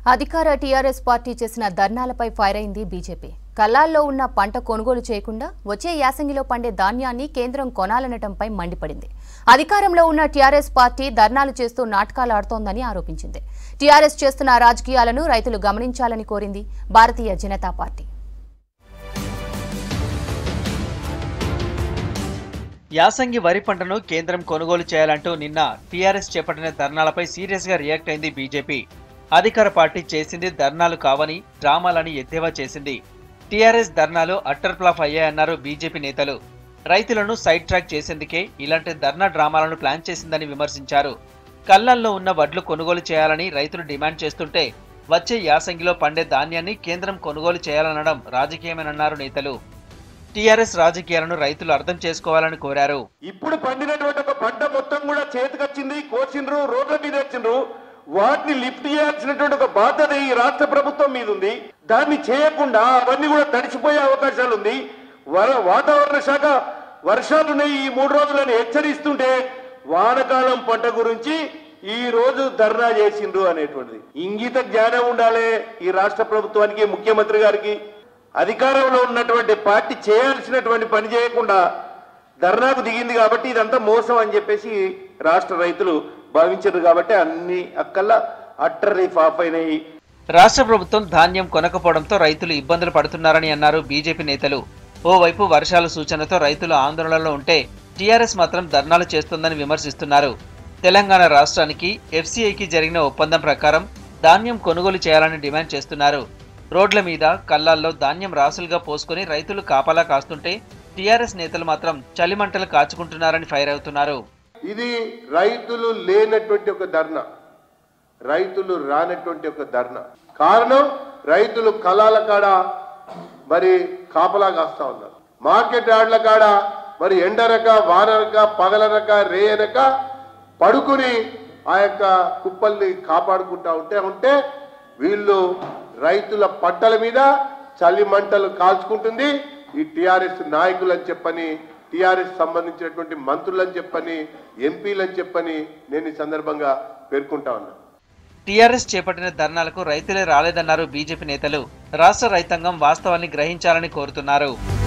అధికార TRS party చేసిన ధర్నాలపై fire అయింది బీజేపీ కల్లాల్లో ఉన్న పంట కొనుగోలు చేయకుండా వచ్చే యాసంగిలో పండే ధాన్యాన్ని కేంద్రం కొనాలనటంపై మండిపడింది అధికారంలో ఉన్న టీఆర్ఎస్ పార్టీ ధర్నాలు చేస్తూ నాటకాలు ఆడుతోందని ఆరోపించింది టీఆర్ఎస్ చేస్తున్న రాజకీయాలను రైతులు గమనించాలని కోరింది భారతీయ జనతా పార్టీ యాసంగి వరి పంటను కేంద్రం కొనుగోలు చేయాలంటూ నిన్న టీఆర్ఎస్ చేపట్టిన ధర్నాలపై సీరియస్ గా రియాక్ట్ అయింది బీజేపీ అధికార పార్టీ చేసింది ధర్నాలు కావని డ్రామాలని ఎద్దేవా చేసింది టీఆర్ఎస్ ధర్నాలు అట్టర్ ఫ్లాప్ అయ్యాయన్నారు బీజేపీ నేతలు రైతులను సైడ్ ట్రాక్ చేసేందుకే ఇలాంటి ధర్నా డ్రామాలను ప్లాన్ చేసిందని విమర్శించారు కళ్ళల్లో ఉన్న వడ్లు కొనుగోలు చేయాలని రైతులు డిమాండ్ చేస్తుంటే వచ్చే యాసంగిలో పండే ధాన్యాన్ని కేంద్రం కొనుగోలు చేయాలనడం రాజకీయమేనన్నారు నేతలు టీఆర్ఎస్ రాజకీయాలను రైతులు అర్థం చేసుకోవాలని కోరారు ఇప్పుడు పండినటువంటి ఒక పంట మొత్తం కూడా చేతికొచ్చింది కోసిండ్రు రోడ్ల మీద వచ్చిండ్రు వాటిని లిఫ్ట్ చేయాల్సినటువంటి ఒక బాధ్యత ఈ రాష్ట్ర ప్రభుత్వం మీద ఉంది దాన్ని చేయకుండా అవన్నీ కూడా తడిసిపోయే అవకాశాలు ఉంది వర వాతావరణ శాఖ వర్షాలున్నాయి ఈ మూడు రోజులని హెచ్చరిస్తుంటే వానకాలం పంట గురించి ఈ రోజు ధర్నా చేసిండ్రు అనేటువంటిది ఇంగిత జ్ఞానం ఉండాలి ఈ రాష్ట్ర ప్రభుత్వానికి ముఖ్యమంత్రి గారికి అధికారంలో ఉన్నటువంటి పార్టీ చేయాల్సినటువంటి పని చేయకుండా ధర్నాకు దిగింది కాబట్టి ఇదంతా మోసం అని చెప్పేసి రాష్ట్ర రైతులు భావించారు కాబట్టి అన్ని అక్కల్లా అట్టర్ ఆఫ్ అయినాయి రాష్ట్ర ప్రభుత్వం ధాన్యం కొనకపోవడంతో రైతులు ఇబ్బందులు పడుతున్నారని అన్నారు బీజేపీ నేతలు ఓవైపు వర్షాల సూచనతో రైతులు ఆందోళనలో ఉంటే టీఆర్ఎస్ మాత్రం ధర్నాలు చేస్తోందని విమర్శిస్తున్నారు తెలంగాణ రాష్ట్రానికి ఎఫ్సీఐకి జరిగిన ఒప్పందం ప్రకారం ధాన్యం కొనుగోలు చేయాలని డిమాండ్ చేస్తున్నారు రోడ్ల మీద కళ్ళాల్లో ధాన్యం రాసులుగా పోసుకొని రైతులు కాపలా కాస్తుంటే టీఆర్ఎస్ నేతలు మాత్రం చలిమంటలు కాచుకుంటున్నారని ఫైర్ అవుతున్నారు ఇది రైతులు లేనటువంటి ఒక ధర్నా రైతులు రానటువంటి ఒక ధర్నా కారణం రైతులు కళాల కాడ మరి కాపలా కాస్తా ఉన్నారు మార్కెట్ యార్డ్ల కాడ మరి ఎండరక వానరక పగలనక రేయనక పడుకుని ఆ యొక్క కుప్పల్ని కాపాడుకుంటా ఉంటే ఉంటే వీళ్ళు రైతుల పంటల మీద చలి మంటలు కాల్చుకుంటుంది ఈ టిఆర్ఎస్ నాయకులు అని చెప్పని టిఆర్ఎస్ సంబంధించినటువంటి మంత్రులని చెప్పని ఎంపీలని చెప్పని నేను ఈ సందర్భంగా పేర్కొంటా ఉన్నా టీఆర్ఎస్ చేపట్టిన ధర్నాలకు రైతులే రాలేదన్నారు బీజేపీ నేతలు రాష్ట్ర రైతాంగం వాస్తవాన్ని గ్రహించాలని కోరుతున్నారు